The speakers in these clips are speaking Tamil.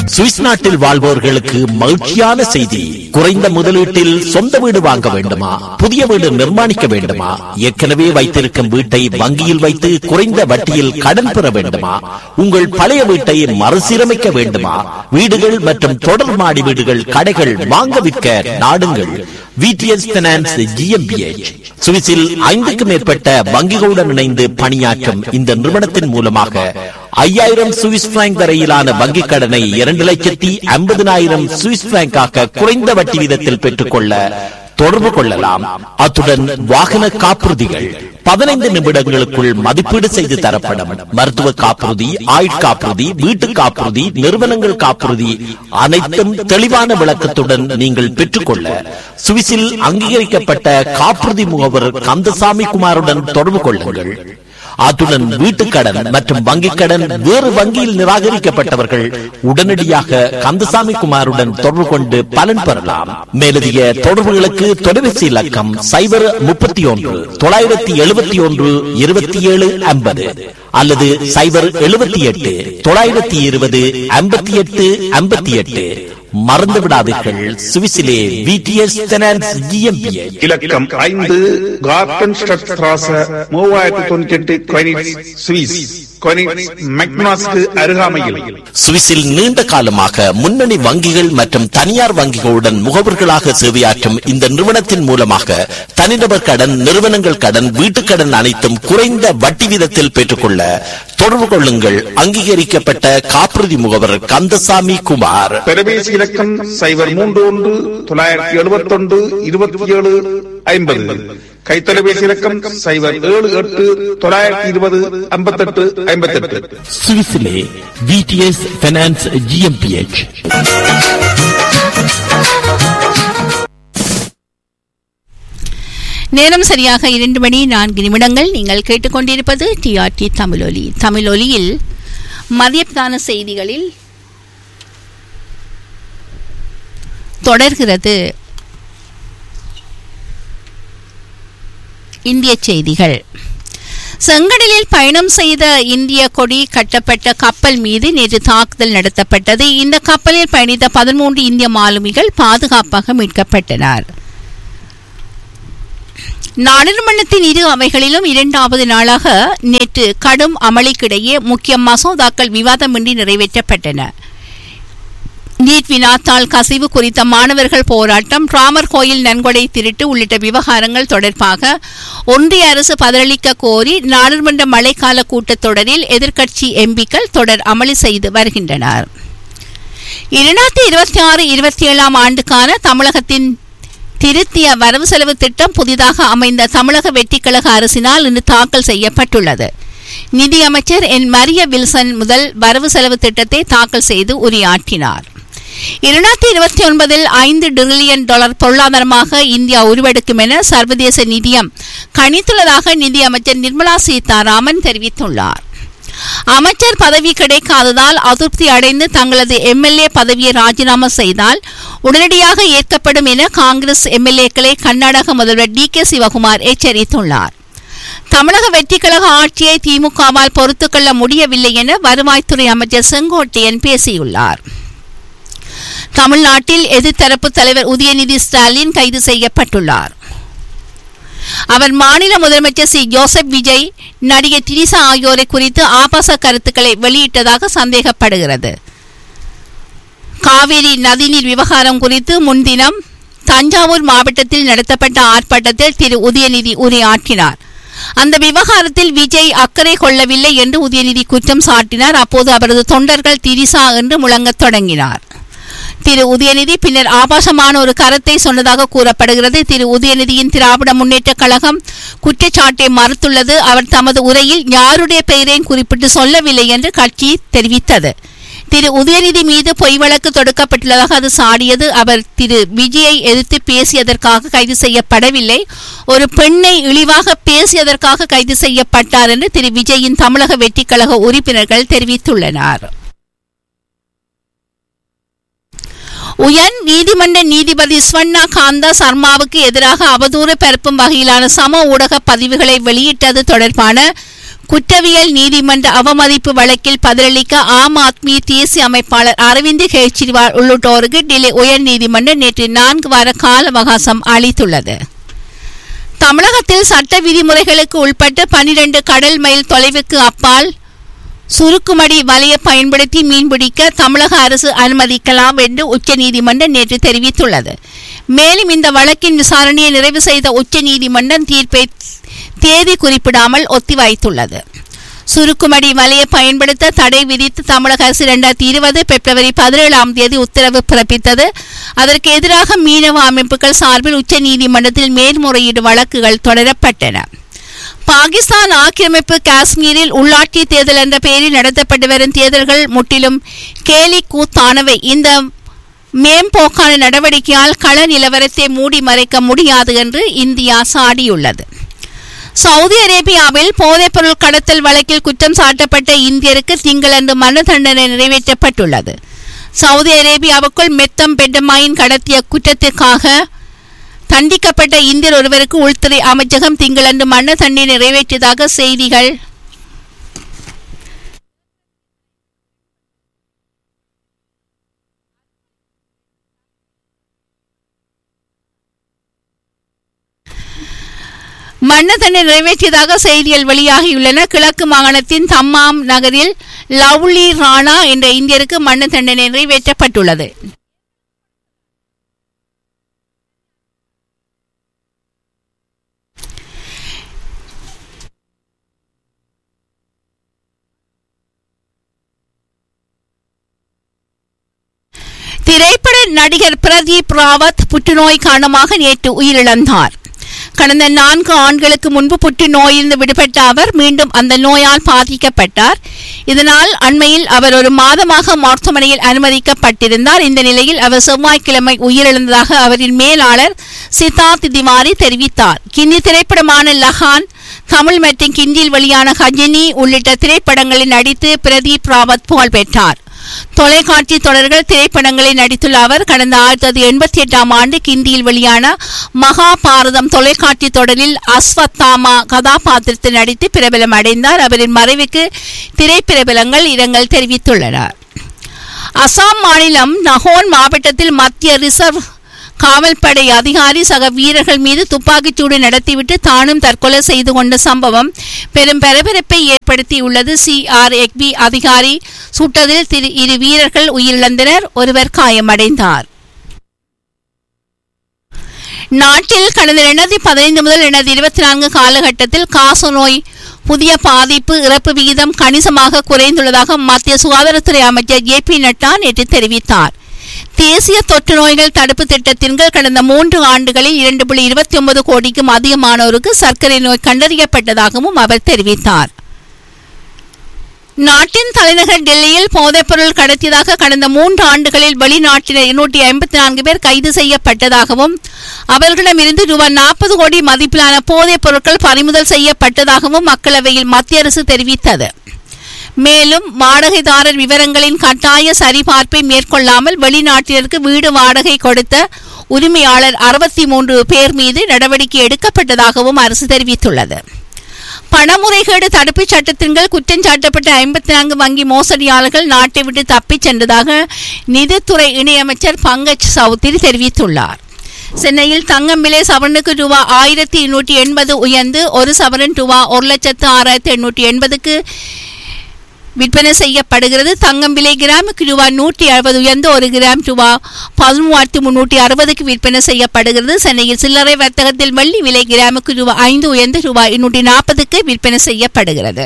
சுவிஸ் நாட்டில் வாழ்வோர்களுக்கு மகிழ்ச்சியான செய்தி குறைந்த முதலீட்டில் சொந்த வீடு வாங்க வேண்டுமா புதிய வீடு நிர்மாணிக்க வேண்டுமா ஏற்கனவே வைத்திருக்கும் வீட்டை வங்கியில் வைத்து குறைந்த வட்டியில் கடன் பெற வேண்டுமா உங்கள் பழைய வீட்டை மறுசீரமைக்க வேண்டுமா வீடுகள் மற்றும் தொடர் மாடி வீடுகள் கடைகள் வாங்க விற்க நாடுங்கள் விடிஎஸ் பினான்ஸ் ஜிஎம்பிஎச் சுவிஸில் ஐந்துக்கும் மேற்பட்ட வங்கிகளுடன் இணைந்து பணியாற்றும் இந்த நிறுவனத்தின் மூலமாக ஐயாயிரம் சுவிஸ் பிராங்க் வரையிலான வங்கிக் கடனை இரண்டு லட்சத்தி ஐம்பதினாயிரம் சுவிஸ் பிராங்காக குறைந்த வட்டி வீதத்தில் பெற்றுக்கொள்ள தொடர்பு கொள்ளலாம் அத்துடன் வாகன காப்புறுதிகள் பதினைந்து நிமிடங்களுக்குள் மதிப்பீடு செய்து தரப்படும் மருத்துவ காப்புறுதி ஆயுட்காப்புறுதி வீட்டு காப்புறுதி நிறுவனங்கள் காப்புறுதி அனைத்தும் தெளிவான விளக்கத்துடன் நீங்கள் பெற்றுக்கொள்ள சுவிஸில் அங்கீகரிக்கப்பட்ட காப்புறுதி முகவர் கந்தசாமி குமாருடன் தொடர்பு கொள்ளுங்கள் அத்துடன் வீட்டுக்கடன் மற்றும் வங்கிக் கடன் வேறு வங்கியில் நிராகரிக்கப்பட்டவர்கள் உடனடியாக கந்தசாமி குமாருடன் தொடர்பு கொண்டு பலன் பெறலாம் மேலதிக தொடர்புகளுக்கு தொலைபேசி இலக்கம் சைபர் முப்பத்தி ஒன்று தொள்ளாயிரத்தி எழுபத்தி ஒன்று இருபத்தி ஏழு ஐம்பது அல்லது சைபர் எழுபத்தி எட்டு தொள்ளாயிரத்தி இருபது ஐம்பத்தி எட்டு ஐம்பத்தி எட்டு மறந்து விடாதீர்கள் சுவிசிலே விடிஎஸ் ஃபைனான்ஸ் ஜிஎம்பிஎச் இலக்கம் ஐந்து கார்டன் ஸ்ட்ராச மூவாயிரத்தி தொண்ணூத்தி எட்டு கொயினிட்ஸ் சுவிஸ் கொயினிட்ஸ் மெக்னாஸ்க்கு அருகாமையில் சுவிஸில் நீண்ட காலமாக முன்னணி வங்கிகள் மற்றும் தனியார் வங்கிகளுடன் முகவர்களாக சேவையாற்றும் இந்த நிறுவனத்தின் மூலமாக தனிநபர் கடன் நிறுவனங்கள் கடன் வீட்டுக் கடன் அனைத்தும் குறைந்த வட்டி வீதத்தில் பெற்றுக்கொள்ள தொடர்பு கொள்ளுங்கள் அங்கீகரிக்கப்பட்ட காப்புறுதி முகவர் கந்தசாமி குமார் தொலைபேசி இலக்கம் சைபர் மூன்று ஒன்று தொள்ளாயிரத்தி எழுபத்தி ஒன்று இருபத்தி ஏழு ஐம்பது கைத்தொலைபேசி இலக்கம் சைபர் ஏழு எட்டு தொள்ளாயிரத்தி இருபது ஐம்பத்தெட்டு ஐம்பத்தெட்டு சுவிஸிலே விடிஎஸ் ஃபைனான்ஸ் ஜிஎம்பிஎச் நேரம் சரியாக இரண்டு மணி நான்கு நிமிடங்கள் நீங்கள் கேட்டுக்கொண்டிருப்பது டிஆர்டி தமிழொலி தமிழொலியில் மதியத்தான செய்திகளில் தொடர்கிறது இந்திய செய்திகள் செங்கடலில் பயணம் செய்த இந்திய கொடி கட்டப்பட்ட கப்பல் மீது நேற்று தாக்குதல் நடத்தப்பட்டது இந்த கப்பலில் பயணித்த பதிமூன்று இந்திய மாலுமிகள் பாதுகாப்பாக மீட்கப்பட்டனர் நாடாளுமன்றத்தின் இரு அவைகளிலும் இரண்டாவது நாளாக நேற்று கடும் அமளிக்கிடையே முக்கிய மசோதாக்கள் விவாதமின்றி நிறைவேற்றப்பட்டன நீட் வினாத்தாள் கசிவு குறித்த மாணவர்கள் போராட்டம் ராமர் கோயில் நன்கொடை திருட்டு உள்ளிட்ட விவகாரங்கள் தொடர்பாக ஒன்றிய அரசு பதிலளிக்க கோரி நாடாளுமன்ற மழைக்கால கூட்டத்தொடரில் எதிர்க்கட்சி எம்பிக்கள் தொடர் அமளி செய்து வருகின்றனர் இரண்டாயிரத்தி இருபத்தி ஆறு இருபத்தி ஏழாம் ஆண்டுக்கான தமிழகத்தின் திருத்திய வரவு செலவு திட்டம் புதிதாக அமைந்த தமிழக வெற்றிக்கழக அரசினால் இன்று தாக்கல் செய்யப்பட்டுள்ளது நிதியமைச்சர் என் மரிய வில்சன் முதல் வரவு செலவு திட்டத்தை தாக்கல் செய்து உரையாற்றினார் இரண்டாயிரத்தி இருபத்தி ஒன்பதில் ஐந்து டிரில்லியன் டாலர் பொருளாதாரமாக இந்தியா உருவெடுக்கும் என சர்வதேச நிதியம் கணித்துள்ளதாக நிதியமைச்சர் நிர்மலா சீதாராமன் தெரிவித்துள்ளார் அமைச்சர் பதவி கிடைக்காததால் அதிருப்தி அடைந்து தங்களது எம்எல்ஏ பதவியை ராஜினாமா செய்தால் உடனடியாக ஏற்கப்படும் என காங்கிரஸ் எம்எல்ஏக்களை கர்நாடக முதல்வர் டி கே சிவகுமார் எச்சரித்துள்ளார் தமிழக வெற்றிக்கழக ஆட்சியை திமுகவால் பொறுத்துக்கொள்ள முடியவில்லை என வருவாய்த்துறை அமைச்சர் செங்கோட்டையன் பேசியுள்ளார் தமிழ்நாட்டில் எதிர்த்தரப்பு தலைவர் உதயநிதி ஸ்டாலின் கைது செய்யப்பட்டுள்ளார் அவர் மாநில முதலமைச்சர் சி ஜோசப் விஜய் நடிகை திரிசா ஆகியோரை குறித்து ஆபாச கருத்துக்களை வெளியிட்டதாக சந்தேகப்படுகிறது காவிரி நதிநீர் விவகாரம் குறித்து முன்தினம் தஞ்சாவூர் மாவட்டத்தில் நடத்தப்பட்ட ஆர்ப்பாட்டத்தில் திரு உதயநிதி உரையாற்றினார் அந்த விவகாரத்தில் விஜய் அக்கறை கொள்ளவில்லை என்று உதயநிதி குற்றம் சாட்டினார் அப்போது அவரது தொண்டர்கள் திரிசா என்று முழங்கத் தொடங்கினார் திரு உதயநிதி பின்னர் ஆபாசமான ஒரு கருத்தை சொன்னதாக கூறப்படுகிறது திரு உதயநிதியின் திராவிட முன்னேற்ற கழகம் குற்றச்சாட்டை மறுத்துள்ளது அவர் தமது உரையில் யாருடைய பெயரையும் குறிப்பிட்டு சொல்லவில்லை என்று கட்சி தெரிவித்தது திரு உதயநிதி மீது பொய் வழக்கு தொடுக்கப்பட்டுள்ளதாக அது சாடியது அவர் திரு விஜயை எதிர்த்து பேசியதற்காக கைது செய்யப்படவில்லை ஒரு பெண்ணை இழிவாக பேசியதற்காக கைது செய்யப்பட்டார் என்று திரு விஜயின் தமிழக வெற்றிக்கழக உறுப்பினர்கள் தெரிவித்துள்ளனர் உயர் நீதிமன்ற நீதிபதி ஸ்வர்ணா காந்தா சர்மாவுக்கு எதிராக அவதூறு பரப்பும் வகையிலான சம ஊடக பதிவுகளை வெளியிட்டது தொடர்பான குற்றவியல் நீதிமன்ற அவமதிப்பு வழக்கில் பதிலளிக்க ஆம் ஆத்மி தேசிய அமைப்பாளர் அரவிந்த் கெஜ்ரிவால் உள்ளிட்டோருக்கு டெல்லி உயர்நீதிமன்றம் நேற்று நான்கு வார கால அவகாசம் அளித்துள்ளது தமிழகத்தில் சட்ட விதிமுறைகளுக்கு உட்பட்டு பனிரெண்டு கடல் மைல் தொலைவுக்கு அப்பால் சுருக்குமடி வலையை பயன்படுத்தி மீன்பிடிக்க தமிழக அரசு அனுமதிக்கலாம் என்று உச்சநீதிமன்றம் நேற்று தெரிவித்துள்ளது மேலும் இந்த வழக்கின் விசாரணையை நிறைவு செய்த உச்சநீதிமன்றம் தீர்ப்பை தேதி குறிப்பிடாமல் ஒத்திவைத்துள்ளது சுருக்குமடி வலையை பயன்படுத்த தடை விதித்து தமிழக அரசு இரண்டாயிரத்தி இருபது பிப்ரவரி பதினேழாம் தேதி உத்தரவு பிறப்பித்தது அதற்கு எதிராக மீனவ அமைப்புகள் சார்பில் உச்சநீதிமன்றத்தில் மேல்முறையீடு வழக்குகள் தொடரப்பட்டன பாகிஸ்தான் ஆக்கிரமிப்பு காஷ்மீரில் உள்ளாட்சி தேர்தல் என்ற பெயரில் நடத்தப்பட்டு வரும் தேர்தல்கள் முற்றிலும் கேலி கூத்தானவை இந்த மேம்போக்கான நடவடிக்கையால் கள நிலவரத்தை மூடி மறைக்க முடியாது என்று இந்தியா சாடியுள்ளது சவுதி அரேபியாவில் போதைப்பொருள் கடத்தல் வழக்கில் குற்றம் சாட்டப்பட்ட இந்தியருக்கு திங்களன்று மரண தண்டனை நிறைவேற்றப்பட்டுள்ளது சவுதி அரேபியாவுக்குள் மெத்தம் பெண்டமாயின் கடத்திய குற்றத்திற்காக தண்டிக்கப்பட்ட இந்தியர் ஒருவருக்கு உள்துறை அமைச்சகம் திங்களன்று மரண தண்டனை நிறைவேற்றியதாக செய்திகள் மரண தண்டனை நிறைவேற்றியதாக செய்திகள் வெளியாகியுள்ளன கிழக்கு மாகாணத்தின் தம்மாம் நகரில் லவ்லி ராணா என்ற இந்தியருக்கு மரண தண்டனை நிறைவேற்றப்பட்டுள்ளது திரைப்பட நடிகர் பிரதீப் ராவத் புற்றுநோய் காரணமாக நேற்று உயிரிழந்தார் கடந்த நான்கு ஆண்டுகளுக்கு முன்பு புற்றுநோயிலிருந்து விடுபட்ட அவர் மீண்டும் அந்த நோயால் பாதிக்கப்பட்டார் இதனால் அண்மையில் அவர் ஒரு மாதமாக மருத்துவமனையில் அனுமதிக்கப்பட்டிருந்தார் இந்த நிலையில் அவர் செவ்வாய்க்கிழமை உயிரிழந்ததாக அவரின் மேலாளர் சித்தார்த் திவாரி தெரிவித்தார் கிந்தி திரைப்படமான லஹான் தமிழ் மற்றும் கிந்தியில் வெளியான ஹஜினி உள்ளிட்ட திரைப்படங்களில் நடித்து பிரதீப் ராவத் புகழ் பெற்றார் தொலைக்காட்சி தொடர்கள் திரைப்படங்களில் நடித்துள்ள அவர் கடந்த ஆயிரத்தி தொள்ளாயிரத்தி எண்பத்தி எட்டாம் ஆண்டு கிந்தியில் வெளியான மகாபாரதம் தொலைக்காட்சி தொடரில் அஸ்வத்தாமா கதாபாத்திரத்தில் நடித்து பிரபலம் அடைந்தார் அவரின் மறைவுக்கு திரைப்பிரபலங்கள் இரங்கல் தெரிவித்துள்ளனர் அசாம் மாநிலம் நகோன் மாவட்டத்தில் மத்திய ரிசர்வ் காவல்படை அதிகாரி சக வீரர்கள் மீது துப்பாக்கிச்சூடு நடத்திவிட்டு தானும் தற்கொலை செய்து கொண்ட சம்பவம் பெரும் பரபரப்பை ஏற்படுத்தியுள்ளது சிஆர்எக்பி அதிகாரி சுட்டதில் திரு இரு வீரர்கள் உயிரிழந்தனர் ஒருவர் காயமடைந்தார் நாட்டில் கடந்த இரண்டாயிரத்தி பதினைந்து முதல் இரண்டாயிரத்தி இருபத்தி நான்கு காலகட்டத்தில் காசநோய் புதிய பாதிப்பு இறப்பு விகிதம் கணிசமாக குறைந்துள்ளதாக மத்திய சுகாதாரத்துறை அமைச்சர் ஜே பி நட்டா நேற்று தெரிவித்தார் தேசிய தொற்று நோய்கள் தடுப்பு திட்டத்தின் கீழ் கடந்த மூன்று ஆண்டுகளில் இரண்டு புள்ளி இருபத்தி ஒன்பது கோடிக்கும் அதிகமானோருக்கு சர்க்கரை நோய் கண்டறியப்பட்டதாகவும் அவர் தெரிவித்தார் நாட்டின் தலைநகர் டெல்லியில் போதைப்பொருள் கடத்தியதாக கடந்த மூன்று ஆண்டுகளில் வெளிநாட்டினர் இருநூற்றி ஐம்பத்தி நான்கு பேர் கைது செய்யப்பட்டதாகவும் அவர்களிடமிருந்து ரூபாய் நாற்பது கோடி மதிப்பிலான போதைப் பொருட்கள் பறிமுதல் செய்யப்பட்டதாகவும் மக்களவையில் மத்திய அரசு தெரிவித்தது மேலும் வாடகைதாரர் விவரங்களின் கட்டாய சரிபார்ப்பை மேற்கொள்ளாமல் வெளிநாட்டினருக்கு வீடு வாடகை கொடுத்த உரிமையாளர் அறுபத்தி மூன்று பேர் மீது நடவடிக்கை எடுக்கப்பட்டதாகவும் அரசு தெரிவித்துள்ளது பணமுறைகேடு தடுப்புச் சட்டத்தின் கீழ் குற்றம் சாட்டப்பட்ட ஐம்பத்தி நான்கு வங்கி மோசடியாளர்கள் நாட்டை விட்டு தப்பிச் சென்றதாக நிதித்துறை இணையமைச்சர் பங்கஜ் சௌத்ரி தெரிவித்துள்ளார் சென்னையில் தங்கம் விலை சவரனுக்கு ரூபா ஆயிரத்தி எண்ணூற்றி எண்பது உயர்ந்து ஒரு சவரன் ரூபா ஒரு லட்சத்து ஆறாயிரத்தி எண்ணூற்றி எண்பதுக்கு விற்பனை செய்யப்படுகிறது தங்கம் விலை கிராமுக்கு ரூபாய் நூற்றி அறுபது உயர்ந்து ஒரு கிராம் ரூபாய் பதிமூவாயிரத்தி முன்னூற்றி அறுபதுக்கு விற்பனை செய்யப்படுகிறது சென்னையில் சில்லறை வர்த்தகத்தில் வெள்ளி விலை கிராமுக்கு ரூபாய் ஐந்து உயர்ந்து ரூபாய் எண்ணூற்றி நாற்பதுக்கு விற்பனை செய்யப்படுகிறது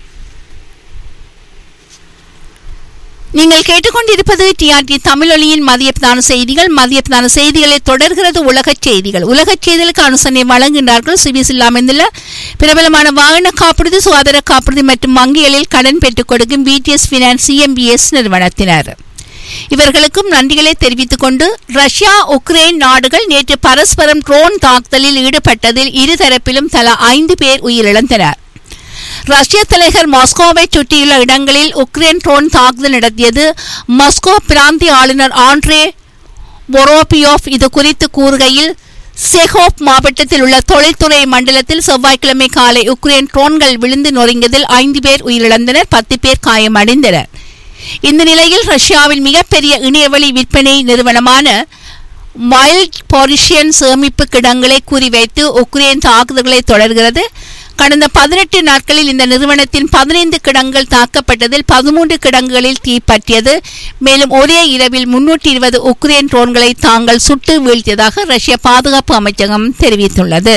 நீங்கள் கேட்டுக்கொண்டிருப்பது டிஆர்டி தமிழொலியின் மதிய பிரதான செய்திகள் மதிய பிரதான செய்திகளை தொடர்கிறது உலகச் செய்திகள் உலகச் செய்திகளுக்கு அனுசரணை வழங்குகின்றார்கள் சுவிஸில் அமைந்துள்ள பிரபலமான வாகன காப்புறுதி சுகாதார காப்புறுதி மற்றும் வங்கிகளில் கடன் பெற்றுக் கொடுக்கும் பிடிஎஸ் பினான்ஸ் சிஎம்பிஎஸ் நிறுவனத்தினர் இவர்களுக்கும் நன்றிகளை தெரிவித்துக் கொண்டு ரஷ்யா உக்ரைன் நாடுகள் நேற்று பரஸ்பரம் ட்ரோன் தாக்குதலில் ஈடுபட்டதில் இருதரப்பிலும் தலா ஐந்து பேர் உயிரிழந்தனர் ரஷ்ய தலைநகர் மாஸ்கோவை சுற்றியுள்ள இடங்களில் உக்ரைன் ட்ரோன் தாக்குதல் நடத்தியது மாஸ்கோ பிராந்திய ஆளுநர் ஆண்ட்ரே பொரோபியோவ் இது குறித்து கூறுகையில் செஹோப் மாவட்டத்தில் உள்ள தொழில்துறை மண்டலத்தில் செவ்வாய்க்கிழமை காலை உக்ரைன் ட்ரோன்கள் விழுந்து நொறுங்கியதில் ஐந்து பேர் உயிரிழந்தனர் பத்து பேர் காயமடைந்தனர் இந்த நிலையில் ரஷ்யாவின் மிகப்பெரிய இணையவழி விற்பனை நிறுவனமான வைல்ட் பொரிஷியன் சேமிப்பு கிடங்களை குறிவைத்து உக்ரைன் தாக்குதல்களை தொடர்கிறது கடந்த பதினெட்டு நாட்களில் இந்த நிறுவனத்தின் பதினைந்து கிடங்குகள் தாக்கப்பட்டதில் பதிமூன்று கிடங்குகளில் தீ பற்றியது மேலும் ஒரே இரவில் முன்னூற்றி இருபது உக்ரைன் ட்ரோன்களை தாங்கள் சுட்டு வீழ்த்தியதாக ரஷ்ய பாதுகாப்பு அமைச்சகம் தெரிவித்துள்ளது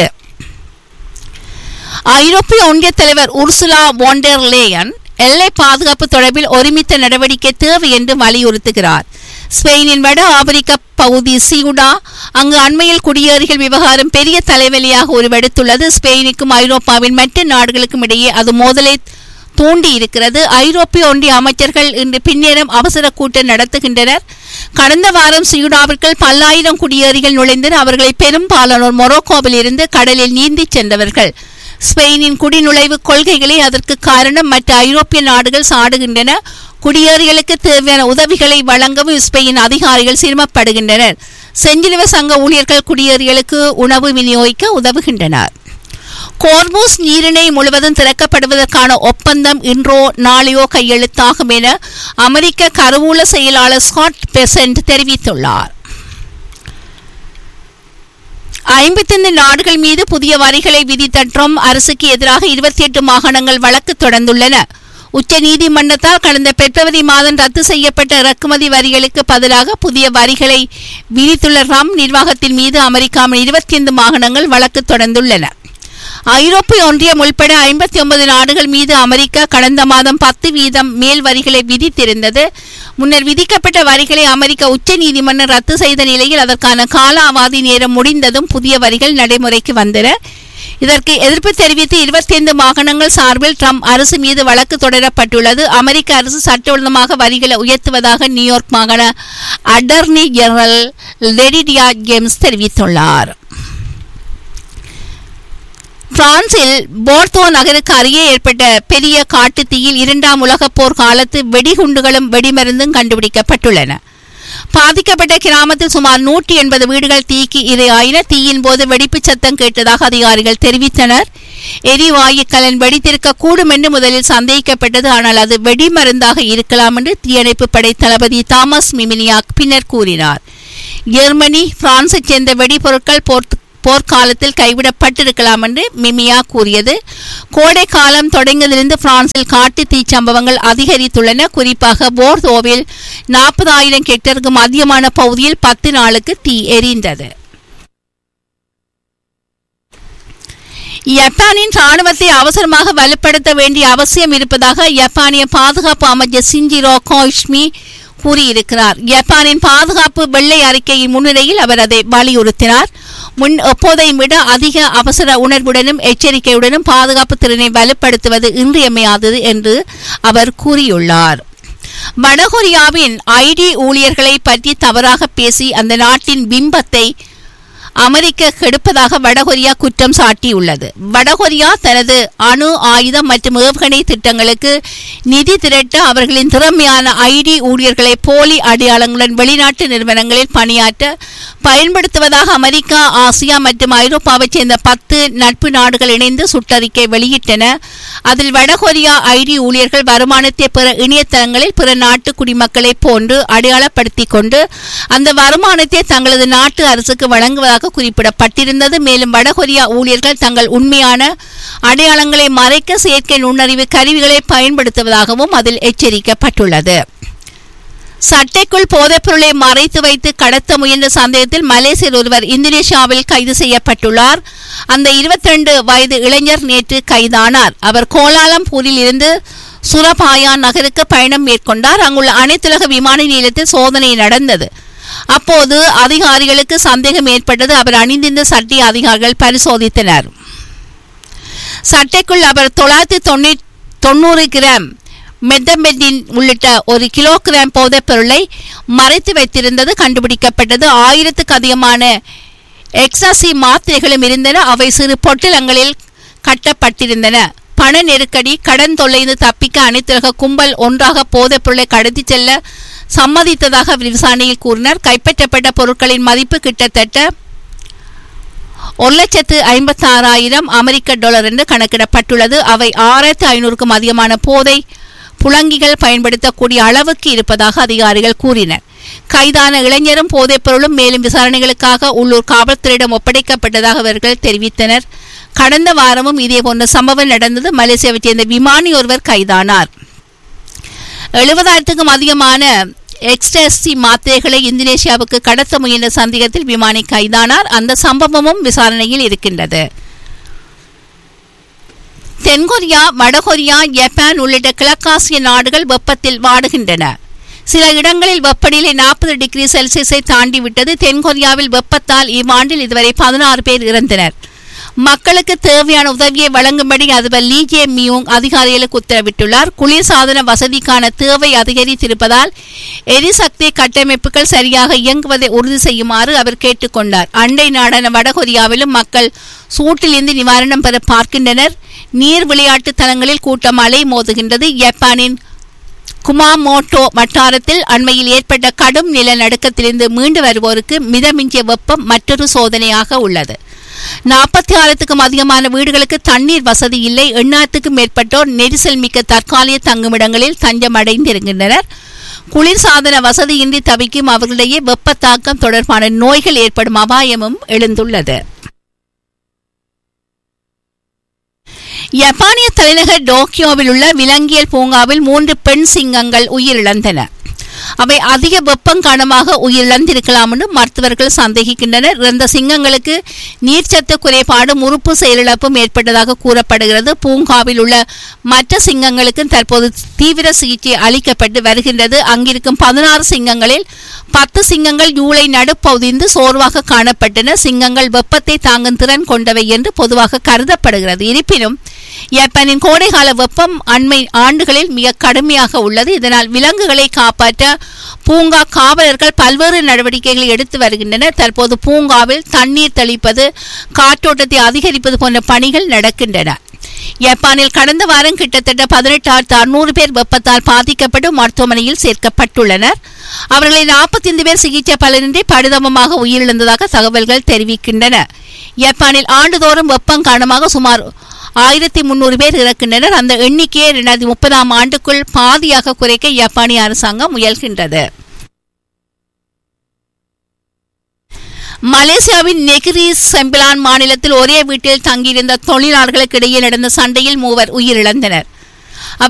ஐரோப்பிய ஒன்றிய தலைவர் உர்சுலா வாண்டர் லேயன் எல்லை பாதுகாப்பு தொடர்பில் ஒருமித்த நடவடிக்கை தேவை என்று வலியுறுத்துகிறார் ஸ்பெயினின் வட ஆப்பிரிக்க பகுதி சியுடா அங்கு அண்மையில் குடியேறிகள் விவகாரம் பெரிய தலைவலியாக உருவெடுத்துள்ளது ஸ்பெயினுக்கும் ஐரோப்பாவின் மற்ற நாடுகளுக்கும் இடையே அது மோதலை தூண்டி இருக்கிறது ஐரோப்பிய ஒன்றிய அமைச்சர்கள் இன்று பின்னேரம் அவசர கூட்டம் நடத்துகின்றனர் கடந்த வாரம் சியுடாவிற்குள் பல்லாயிரம் குடியேறிகள் நுழைந்தனர் அவர்களை பெரும்பாலானோர் மொரோக்கோவில் இருந்து கடலில் நீந்திச் சென்றவர்கள் ஸ்பெயினின் குடிநுழைவு கொள்கைகளே அதற்கு காரணம் மற்ற ஐரோப்பிய நாடுகள் சாடுகின்றன குடியேறிகளுக்கு தேவையான உதவிகளை வழங்கவும் ஸ்பெயின் அதிகாரிகள் சிரமப்படுகின்றனர் செஞ்சிலுவ சங்க ஊழியர்கள் குடியேறிகளுக்கு உணவு விநியோகிக்க உதவுகின்றனர் கோர்மூஸ் நீரிணை முழுவதும் திறக்கப்படுவதற்கான ஒப்பந்தம் இன்றோ நாளையோ கையெழுத்தாகும் என அமெரிக்க கருவூல செயலாளர் ஸ்காட் பெசன்ட் தெரிவித்துள்ளார் ஐம்பத்தைந்து நாடுகள் மீது புதிய வரிகளை விதித்த ட்ரம்ப் அரசுக்கு எதிராக இருபத்தி எட்டு மாகாணங்கள் வழக்கு தொடர்ந்துள்ளன உச்ச நீதிமன்றத்தால் கடந்த பிப்ரவரி மாதம் ரத்து செய்யப்பட்ட இறக்குமதி வரிகளுக்கு பதிலாக புதிய வரிகளை விதித்துள்ள ட்ரம்ப் நிர்வாகத்தின் மீது அமெரிக்காவின் இருபத்தி ஐந்து மாகாணங்கள் வழக்கு தொடர்ந்துள்ளன ஐரோப்பிய ஒன்றியம் உள்பட ஐம்பத்தி ஒன்பது நாடுகள் மீது அமெரிக்கா கடந்த மாதம் பத்து வீதம் மேல் வரிகளை விதித்திருந்தது முன்னர் விதிக்கப்பட்ட வரிகளை அமெரிக்க உச்ச நீதிமன்றம் ரத்து செய்த நிலையில் அதற்கான கால அவதி நேரம் முடிந்ததும் புதிய வரிகள் நடைமுறைக்கு வந்தன இதற்கு எதிர்ப்பு தெரிவித்து இருபத்தி ஐந்து மாகாணங்கள் சார்பில் ட்ரம்ப் அரசு மீது வழக்கு தொடரப்பட்டுள்ளது அமெரிக்க அரசு சட்டவிரோதமாக வரிகளை உயர்த்துவதாக நியூயார்க் மாகாண அட்டர்னி ஜெனரல் லெடிடியா ஜேம்ஸ் தெரிவித்துள்ளார் பிரான்சில் போர்தோ நகருக்கு அருகே ஏற்பட்ட பெரிய காட்டுத் தீயில் இரண்டாம் உலகப் போர் காலத்து வெடிகுண்டுகளும் வெடிமருந்தும் கண்டுபிடிக்கப்பட்டுள்ளன பாதிக்கப்பட்ட கிராமத்தில் சுமார் நூற்றி எண்பது வீடுகள் தீக்கு இரையாயின தீயின் போது வெடிப்பு சத்தம் கேட்டதாக அதிகாரிகள் தெரிவித்தனர் எரிவாயு கலன் வெடித்திருக்க கூடும் என்று முதலில் சந்தேகிக்கப்பட்டது ஆனால் அது வெடிமருந்தாக இருக்கலாம் என்று தீயணைப்பு படை தளபதி தாமஸ் மிமினியாக் பின்னர் கூறினார் ஜெர்மனி பிரான்சைச் சேர்ந்த வெடிபொருட்கள் போர்த்து போர்க்காலத்தில் கைவிடப்பட்டிருக்கலாம் என்று மிமியா கூறியது கோடை காலம் தொடங்கியதிலிருந்து பிரான்சில் காட்டு தீ சம்பவங்கள் அதிகரித்துள்ளன குறிப்பாக போர்தோவில் நாற்பதாயிரம் ஹெக்டருக்கும் அதிகமான பகுதியில் பத்து நாளுக்கு தீ எரிந்தது ஜப்பானின் ராணுவத்தை அவசரமாக வலுப்படுத்த வேண்டிய அவசியம் இருப்பதாக ஜப்பானிய பாதுகாப்பு அமைச்சர் சிஞ்சிரோ கோஷ்மி கூறியிருக்கிறார் ஜப்பானின் பாதுகாப்பு வெள்ளை அறிக்கையின் முன்னிலையில் அவர் அதை வலியுறுத்தினார் முன் எப்போதையும் விட அதிக அவசர உணர்வுடனும் எச்சரிக்கையுடனும் பாதுகாப்பு திறனை வலுப்படுத்துவது இன்றியமையாதது என்று அவர் கூறியுள்ளார் வடகொரியாவின் ஐடி ஊழியர்களை பற்றி தவறாக பேசி அந்த நாட்டின் பிம்பத்தை அமெரிக்க கெடுப்பதாக வடகொரியா குற்றம் சாட்டியுள்ளது வடகொரியா தனது அணு ஆயுதம் மற்றும் ஏவுகணை திட்டங்களுக்கு நிதி திரட்ட அவர்களின் திறமையான ஐடி ஊழியர்களை போலி அடையாளங்களுடன் வெளிநாட்டு நிறுவனங்களில் பணியாற்ற பயன்படுத்துவதாக அமெரிக்கா ஆசியா மற்றும் ஐரோப்பாவைச் சேர்ந்த பத்து நட்பு நாடுகள் இணைந்து சுற்றறிக்கை வெளியிட்டன அதில் வடகொரியா ஐடி ஊழியர்கள் வருமானத்தை பெற இணையதளங்களில் பிற நாட்டு குடிமக்களை போன்று அடையாளப்படுத்திக் கொண்டு அந்த வருமானத்தை தங்களது நாட்டு அரசுக்கு வழங்குவதாக குறிப்பிடப்பட்டிருந்தது மேலும் வடகொரியா ஊழியர்கள் தங்கள் உண்மையான அடையாளங்களை மறைக்க செயற்கை நுண்ணறிவு கருவிகளை பயன்படுத்துவதாகவும் அதில் எச்சரிக்கப்பட்டுள்ளது சட்டைக்குள் போதைப்பொருளை மறைத்து வைத்து கடத்த முயன்ற சந்தேகத்தில் மலேசியர் ஒருவர் இந்தோனேஷியாவில் கைது செய்யப்பட்டுள்ளார் அந்த 22 வயது இளைஞர் நேற்று கைதானார் அவர் கோலாலம்பூரில் இருந்து சுரபாயா நகருக்கு பயணம் மேற்கொண்டார் அங்குள்ள அனைத்துலக விமான நிலையத்தில் சோதனை நடந்தது அப்போது அதிகாரிகளுக்கு சந்தேகம் ஏற்பட்டது அவர் அணிந்திருந்த சட்டை அதிகாரிகள் பரிசோதித்தனர் சட்டைக்குள் அவர் தொள்ளாயிரத்தி தொண்ணூற்றி தொண்ணூறு கிராம் மெத்தமெட்டின் உள்ளிட்ட ஒரு கிலோகிராம் போதைப் பொருளை மறைத்து வைத்திருந்தது கண்டுபிடிக்கப்பட்டது ஆயிரத்துக்கு அதிகமான எக்ஸாசி மாத்திரைகளும் இருந்தன அவை சிறு பொட்டிலங்களில் கட்டப்பட்டிருந்தன பண நெருக்கடி கடன் தொல்லைந்து தப்பிக்க அனைத்துலக கும்பல் ஒன்றாக போதைப் பொருளை கடத்தி செல்ல சம்மதித்ததாக விசாரணையில் கூறினர் கைப்பற்றப்பட்ட பொருட்களின் மதிப்பு கிட்டத்தட்ட ஒரு லட்சத்து ஐம்பத்தாறாயிரம் அமெரிக்க டாலர் என்று கணக்கிடப்பட்டுள்ளது அவை ஆயிரத்து ஐநூறுக்கும் அதிகமான போதை புழங்கிகள் பயன்படுத்தக்கூடிய அளவுக்கு இருப்பதாக அதிகாரிகள் கூறினர் கைதான இளைஞரும் போதைப் பொருளும் மேலும் விசாரணைகளுக்காக உள்ளூர் காவல்துறையிடம் ஒப்படைக்கப்பட்டதாக அவர்கள் தெரிவித்தனர் கடந்த வாரமும் இதேபோன்ற சம்பவம் நடந்தது மலேசியாவைச் சேர்ந்த விமானி ஒருவர் கைதானார் எழுபதாயிரத்துக்கும் அதிகமான எக்ஸ்டசி மாத்திரைகளை இந்தோனேஷியாவுக்கு கடத்த முயன்ற சந்தேகத்தில் விமானி கைதானார் அந்த சம்பவமும் விசாரணையில் இருக்கின்றது தென்கொரியா வடகொரியா ஜப்பான் உள்ளிட்ட கிழக்காசிய நாடுகள் வெப்பத்தில் வாடுகின்றன சில இடங்களில் வெப்பநிலை நாற்பது டிகிரி செல்சியஸை தாண்டிவிட்டது தென்கொரியாவில் வெப்பத்தால் இவ்வாண்டில் இதுவரை பதினாறு பேர் இறந்தனர் மக்களுக்கு தேவையான உதவியை வழங்கும்படி அதிபர் லீ ஜே மியூங் அதிகாரிகளுக்கு உத்தரவிட்டுள்ளார் குளிர்சாதன வசதிக்கான தேவை அதிகரித்திருப்பதால் எரிசக்தி கட்டமைப்புகள் சரியாக இயங்குவதை உறுதி செய்யுமாறு அவர் கேட்டுக்கொண்டார் அண்டை நாடான வடகொரியாவிலும் மக்கள் சூட்டிலிருந்து நிவாரணம் பெற பார்க்கின்றனர் நீர் விளையாட்டு தலங்களில் கூட்டம் அலை மோதுகின்றது ஜப்பானின் குமாமோட்டோ வட்டாரத்தில் அண்மையில் ஏற்பட்ட கடும் நிலநடுக்கத்திலிருந்து மீண்டு வருவோருக்கு மிதமிஞ்சிய வெப்பம் மற்றொரு சோதனையாக உள்ளது நாற்பத்தி ஆயிரத்துக்கும் அதிகமான வீடுகளுக்கு தண்ணீர் வசதி இல்லை எண்ணாயிரத்துக்கும் மேற்பட்டோர் நெரிசல் மிக்க தற்காலிக தங்குமிடங்களில் தஞ்சம் அடைந்திருக்கின்றனர் குளிர்சாதன வசதியின்றி தவிக்கும் அவர்களிடையே வெப்பத்தாக்கம் தொடர்பான நோய்கள் ஏற்படும் அபாயமும் எழுந்துள்ளது ஜப்பானிய தலைநகர் டோக்கியோவில் உள்ள விலங்கியல் பூங்காவில் மூன்று பெண் சிங்கங்கள் உயிரிழந்தன அவை அதிக வெப்பம் காரணமாக உயிரிழந்திருக்கலாம் என்று மருத்துவர்கள் சந்தேகிக்கின்றனர் இறந்த சிங்கங்களுக்கு நீர்ச்சத்து குறைபாடும் உறுப்பு செயலிழப்பும் ஏற்பட்டதாக கூறப்படுகிறது பூங்காவில் உள்ள மற்ற சிங்கங்களுக்கும் தற்போது தீவிர சிகிச்சை அளிக்கப்பட்டு வருகின்றது அங்கிருக்கும் பதினாறு சிங்கங்களில் பத்து சிங்கங்கள் ஜூலை நடுப்பகுதிந்து சோர்வாக காணப்பட்டன சிங்கங்கள் வெப்பத்தை தாங்கும் திறன் கொண்டவை என்று பொதுவாக கருதப்படுகிறது இருப்பினும் ஜப்பானின் கோடைகால வெப்பம் அண்மை ஆண்டுகளில் மிக கடுமையாக உள்ளது இதனால் விலங்குகளை காப்பாற்ற பூங்கா காவலர்கள் பல்வேறு நடவடிக்கைகளை எடுத்து வருகின்றனர் தற்போது பூங்காவில் தண்ணீர் தெளிப்பது காற்றோட்டத்தை அதிகரிப்பது போன்ற பணிகள் நடக்கின்றன ஜப்பானில் கடந்த வாரம் கிட்டத்தட்ட பதினெட்டாயிரத்து அறுநூறு பேர் வெப்பத்தால் பாதிக்கப்பட்டு மருத்துவமனையில் சேர்க்கப்பட்டுள்ளனர் அவர்களில் நாற்பத்தைந்து பேர் சிகிச்சை பலனின்றி பரிதாபமாக உயிரிழந்ததாக தகவல்கள் தெரிவிக்கின்றன ஜப்பானில் ஆண்டுதோறும் வெப்பம் காரணமாக சுமார் ஆயிரத்தி முன்னூறு பேர் இறக்கின்றனர் அந்த எண்ணிக்கையை இரண்டாயிரத்தி முப்பதாம் ஆண்டுக்குள் பாதியாக குறைக்க ஜப்பானிய அரசாங்கம் முயல்கின்றது மலேசியாவின் நெகிரி செம்பிலான் மாநிலத்தில் ஒரே வீட்டில் தங்கியிருந்த தொழிலாளர்களுக்கு இடையே நடந்த சண்டையில் மூவர் உயிரிழந்தனர்